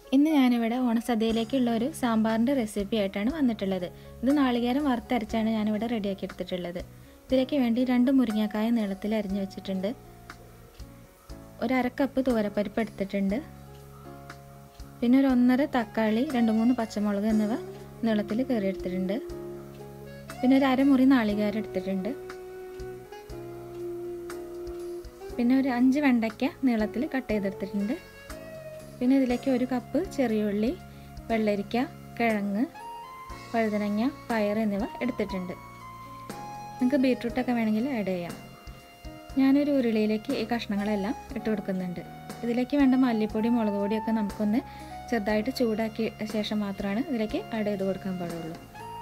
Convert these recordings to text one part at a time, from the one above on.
ഇന്ന് ഞാനിവിടെ ഓണസദ്യയിലേക്കുള്ള ഒരു സാമ്പാറിൻ്റെ റെസിപ്പി ആയിട്ടാണ് വന്നിട്ടുള്ളത് ഇത് നാളികേരം വറുത്തരച്ചാണ് ഞാനിവിടെ റെഡിയാക്കി എടുത്തിട്ടുള്ളത് ഇതിലേക്ക് വേണ്ടി രണ്ട് മുരിങ്ങാക്കായ നീളത്തിൽ അരിഞ്ഞു വെച്ചിട്ടുണ്ട് ഒരു അര കപ്പ് തുവരപ്പരിപ്പ് എടുത്തിട്ടുണ്ട് പിന്നെ ഒരു ഒന്നര തക്കാളി രണ്ട് മൂന്ന് പച്ചമുളക് എന്നിവ നീളത്തിൽ കയറി എടുത്തിട്ടുണ്ട് പിന്നെ ഒരു അരമുറി നാളികേരം എടുത്തിട്ടുണ്ട് പിന്നെ ഒരു അഞ്ച് വെണ്ടയ്ക്ക നീളത്തിൽ കട്ട് ചെയ്തെടുത്തിട്ടുണ്ട് പിന്നെ ഇതിലേക്ക് ഒരു കപ്പ് ചെറിയുള്ളി വെള്ളരിക്ക കിഴങ്ങ് വഴുതനങ്ങ പയർ എന്നിവ എടുത്തിട്ടുണ്ട് നിങ്ങൾക്ക് ബീട്രൂട്ടൊക്കെ വേണമെങ്കിൽ ആഡ് ചെയ്യാം ഞാനൊരു ഉരുളിയിലേക്ക് ഈ കഷ്ണങ്ങളെല്ലാം ഇട്ട് കൊടുക്കുന്നുണ്ട് ഇതിലേക്ക് വേണ്ട മല്ലിപ്പൊടി മുളക് പൊടിയൊക്കെ നമുക്കൊന്ന് ചെറുതായിട്ട് ചൂടാക്കിയ ശേഷം മാത്രമാണ് ഇതിലേക്ക് ആഡ് ചെയ്ത് കൊടുക്കാൻ പാടുള്ളൂ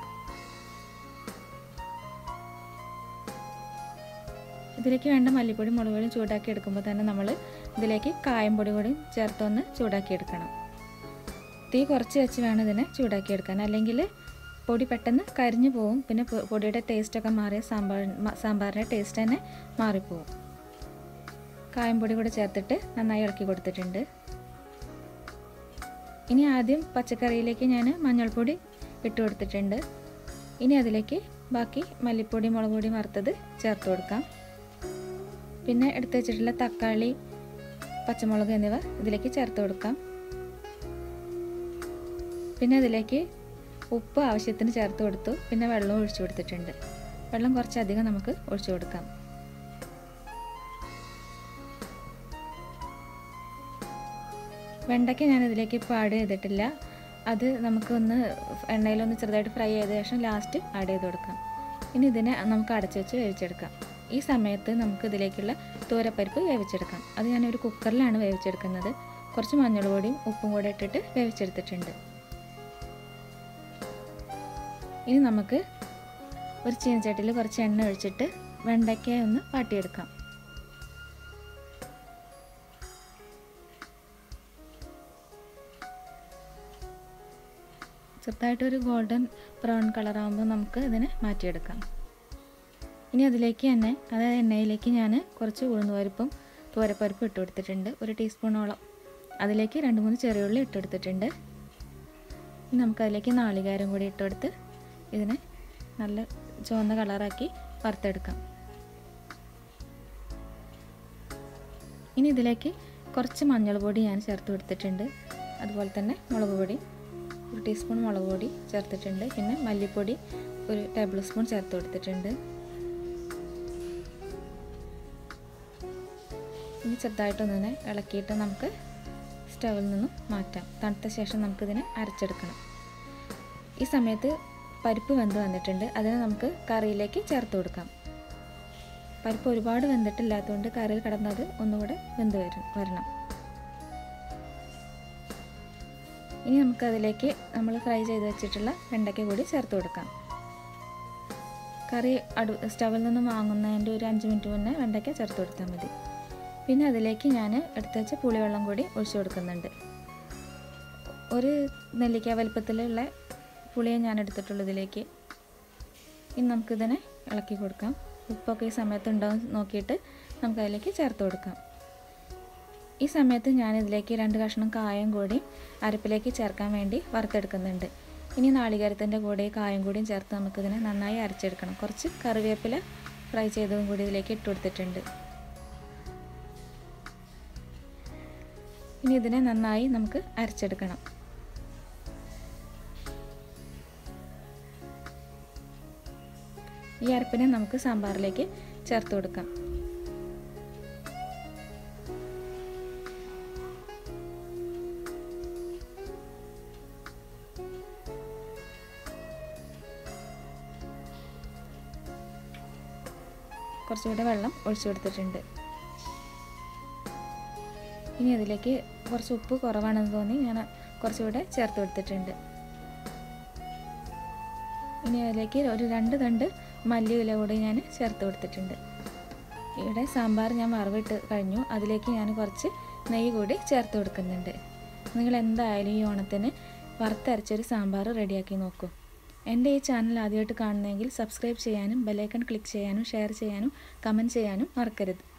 ഇതിലേക്ക് വേണ്ട മല്ലിപ്പൊടി മുളക് പൊടി ചൂടാക്കി എടുക്കുമ്പോൾ തന്നെ നമ്മൾ ഇതിലേക്ക് കായം പൊടി കൂടി ചേർത്തൊന്ന് ചൂടാക്കി എടുക്കണം തീ കുറച്ച് വെച്ച് വേണം ഇതിനെ ചൂടാക്കി എടുക്കാൻ അല്ലെങ്കിൽ പൊടി പെട്ടെന്ന് കരിഞ്ഞു പോവും പിന്നെ പൊടിയുടെ ടേസ്റ്റൊക്കെ മാറിയ സാമ്പാർ സാമ്പാറിൻ്റെ ടേസ്റ്റ് തന്നെ മാറിപ്പോവും കായം പൊടി കൂടെ ചേർത്തിട്ട് നന്നായി ഇളക്കി കൊടുത്തിട്ടുണ്ട് ഇനി ആദ്യം പച്ചക്കറിയിലേക്ക് ഞാൻ മഞ്ഞൾപ്പൊടി ഇട്ട് കൊടുത്തിട്ടുണ്ട് ഇനി അതിലേക്ക് ബാക്കി മല്ലിപ്പൊടി മുളക് പൊടി വറുത്തത് ചേർത്ത് കൊടുക്കാം പിന്നെ എടുത്ത് വെച്ചിട്ടുള്ള തക്കാളി പച്ചമുളക് എന്നിവ ഇതിലേക്ക് ചേർത്ത് കൊടുക്കാം പിന്നെ അതിലേക്ക് ഉപ്പ് ആവശ്യത്തിന് ചേർത്ത് കൊടുത്തു പിന്നെ വെള്ളം ഒഴിച്ചു കൊടുത്തിട്ടുണ്ട് വെള്ളം കുറച്ചധികം നമുക്ക് ഒഴിച്ചു കൊടുക്കാം വെണ്ടയ്ക്ക ഞാൻ ഇതിലേക്ക് ഇപ്പോൾ ആഡ് ചെയ്തിട്ടില്ല അത് നമുക്കൊന്ന് എണ്ണയിലൊന്ന് ചെറുതായിട്ട് ഫ്രൈ ചെയ്ത ശേഷം ലാസ്റ്റ് ആഡ് ചെയ്ത് കൊടുക്കാം ഇനി ഇതിനെ നമുക്ക് അടച്ചു വെച്ച് വേവിച്ചെടുക്കാം ഈ സമയത്ത് നമുക്ക് ഇതിലേക്കുള്ള തോരപ്പരിപ്പ് വേവിച്ചെടുക്കാം അത് ഞാനൊരു കുക്കറിലാണ് വേവിച്ചെടുക്കുന്നത് കുറച്ച് മഞ്ഞൾ പൊടിയും ഉപ്പും കൂടെ ഇട്ടിട്ട് വേവിച്ചെടുത്തിട്ടുണ്ട് ഇനി നമുക്ക് ഒരു ചീനച്ചട്ടിയിൽ കുറച്ച് എണ്ണ ഒഴിച്ചിട്ട് വെണ്ടയ്ക്ക ഒന്ന് വാട്ടിയെടുക്കാം ചെറുതായിട്ടൊരു ഗോൾഡൻ ബ്രൗൺ കളറാകുമ്പോൾ നമുക്ക് ഇതിനെ മാറ്റിയെടുക്കാം ഇനി അതിലേക്ക് തന്നെ അതായത് എണ്ണയിലേക്ക് ഞാൻ കുറച്ച് ഉഴുന്നുപരിപ്പും തോരപ്പരിപ്പും ഇട്ട് കൊടുത്തിട്ടുണ്ട് ഒരു ടീസ്പൂണോളം അതിലേക്ക് രണ്ട് മൂന്ന് ചെറിയുള്ളി ഇട്ട് കൊടുത്തിട്ടുണ്ട് ഇനി നമുക്കതിലേക്ക് നാളികേരം കൂടി ഇട്ട് കൊടുത്ത് ഇതിനെ നല്ല ചുവന്ന കളറാക്കി വറുത്തെടുക്കാം ഇനി ഇതിലേക്ക് കുറച്ച് മഞ്ഞൾ പൊടി ഞാൻ ചേർത്ത് കൊടുത്തിട്ടുണ്ട് അതുപോലെ തന്നെ മുളക് പൊടി ഒരു ടീസ്പൂൺ മുളക് പൊടി ചേർത്തിട്ടുണ്ട് പിന്നെ മല്ലിപ്പൊടി ഒരു ടേബിൾ സ്പൂൺ ചേർത്ത് കൊടുത്തിട്ടുണ്ട് ഇനി ചെറുതായിട്ടൊന്നിനെ ഇളക്കിയിട്ട് നമുക്ക് സ്റ്റവിൽ നിന്നും മാറ്റാം തണുത്ത ശേഷം നമുക്കിതിനെ അരച്ചെടുക്കണം ഈ സമയത്ത് പരിപ്പ് വെന്ത് വന്നിട്ടുണ്ട് അതിനെ നമുക്ക് കറിയിലേക്ക് ചേർത്ത് കൊടുക്കാം പരിപ്പ് ഒരുപാട് വെന്തിട്ടില്ലാത്തതുകൊണ്ട് കറിയിൽ കിടന്നത് ഒന്നുകൂടെ വെന്ത് വരും വരണം ഇനി നമുക്കതിലേക്ക് നമ്മൾ ഫ്രൈ ചെയ്ത് വെച്ചിട്ടുള്ള വെണ്ടയ്ക്ക കൂടി ചേർത്ത് കൊടുക്കാം കറി അടു സ്റ്റവിൽ നിന്ന് വാങ്ങുന്നതിൻ്റെ ഒരു അഞ്ച് മിനിറ്റ് മുന്നേ വെണ്ടയ്ക്ക ചേർത്ത് കൊടുത്താൽ മതി പിന്നെ അതിലേക്ക് ഞാൻ എടുത്ത് വെച്ച പുളിവെള്ളം കൂടി ഒഴിച്ചു കൊടുക്കുന്നുണ്ട് ഒരു നെല്ലിക്ക വലുപ്പത്തിലുള്ള പുളിയെ ഞാൻ എടുത്തിട്ടുള്ളൂ ഇതിലേക്ക് ഇനി നമുക്കിതിനെ ഇളക്കി കൊടുക്കാം ഉപ്പൊക്കെ ഈ സമയത്ത് ഉണ്ടാവും നോക്കിയിട്ട് നമുക്ക് അതിലേക്ക് ചേർത്ത് കൊടുക്കാം ഈ സമയത്ത് ഞാൻ ഇതിലേക്ക് രണ്ട് കഷ്ണം കായം കൂടി അരപ്പിലേക്ക് ചേർക്കാൻ വേണ്ടി വറുത്തെടുക്കുന്നുണ്ട് ഇനി നാളികേരത്തിൻ്റെ കൂടെ കായം കൂടിയും ചേർത്ത് നമുക്കിതിനെ നന്നായി അരച്ചെടുക്കണം കുറച്ച് കറിവേപ്പില ഫ്രൈ ചെയ്തതും കൂടി ഇതിലേക്ക് ഇട്ട് കൊടുത്തിട്ടുണ്ട് ഇനി ഇതിനെ നന്നായി നമുക്ക് അരച്ചെടുക്കണം ഈ അരപ്പിനെ നമുക്ക് സാമ്പാറിലേക്ക് ചേർത്ത് കൊടുക്കാം കുറച്ചുകൂടെ വെള്ളം ഒഴിച്ചു കൊടുത്തിട്ടുണ്ട് ഇനി അതിലേക്ക് കുറച്ച് ഉപ്പ് കുറവാണെന്ന് തോന്നി ഞാൻ കുറച്ചുകൂടെ ചേർത്ത് കൊടുത്തിട്ടുണ്ട് ഇനി അതിലേക്ക് ഒരു രണ്ട് തണ്ട് മല്ലിയില കൂടി ഞാൻ ചേർത്ത് കൊടുത്തിട്ടുണ്ട് ഇവിടെ സാമ്പാർ ഞാൻ വറവിട്ട് കഴിഞ്ഞു അതിലേക്ക് ഞാൻ കുറച്ച് നെയ്യ് കൂടി ചേർത്ത് കൊടുക്കുന്നുണ്ട് നിങ്ങൾ എന്തായാലും ഈ ഓണത്തിന് വറുത്തരച്ചൊരു സാമ്പാർ റെഡിയാക്കി നോക്കൂ എൻ്റെ ഈ ചാനൽ ആദ്യമായിട്ട് കാണുന്നതെങ്കിൽ സബ്സ്ക്രൈബ് ചെയ്യാനും ബെലൈക്കൺ ക്ലിക്ക് ചെയ്യാനും ഷെയർ ചെയ്യാനും കമൻറ്റ് ചെയ്യാനും മറക്കരുത്